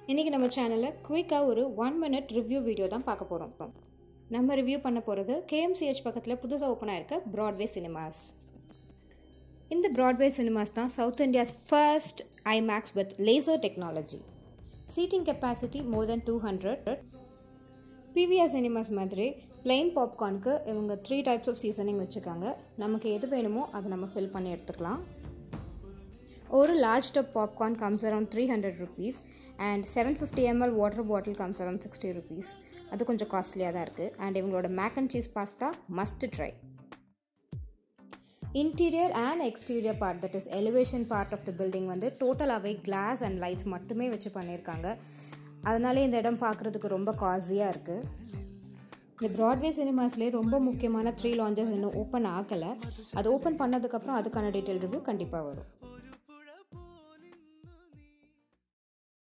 இன்றைக்கி நம்ம சேனலில் குயிக்காக ஒரு ஒன் மினிட் ரிவ்யூ வீடியோ தான் பார்க்க போகிறோம் நம்ம ரிவ்யூ பண்ண போகிறது கேஎம்சிஹெச் பக்கத்தில் புதுசாக ஓப்பன் ஆயிருக்க ப்ராட்வே சினிமாஸ் இந்த ப்ராட்வே சினிமாஸ் தான் South India's first IMAX with laser technology seating capacity more than two hundred PVR cinemas மாதிரி பிளெயின் பாப்கார்னுக்கு இவங்க த்ரீ டைப்ஸ் ஆஃப் சீசனிங் வச்சுருக்காங்க நமக்கு எது வேணுமோ அதை நம்ம ஃபில் பண்ணி எடுத்துக்கலாம் ஒரு large tub popcorn comes around three hundred rupees and seven fifty ML water bottle comes around sixty rupees அது கொஞ்சம் காஸ்ட்லியாக தான் இருக்குது அண்ட் இவங்களோட mac and cheese pasta must try interior and exterior part that is elevation part of the building வந்து டோட்டலாகவே class and lights மட்டுமே வச்சு பண்ணியிருக்காங்க அதனாலே இந்த இடம் பார்க்குறதுக்கு ரொம்ப காஸியாக இருக்குது இந்த ப்ராட்வே சினிமாஸ்லேயே ரொம்ப முக்கியமான த்ரீ லான்ச்சஸ் இன்னும் ஓப்பன் ஆகலை அது ஓப்பன் பண்ணதுக்கப்புறம் அதுக்கான டீட்டெயில் ரிவ்யூ கண்டிப்பாக வரும்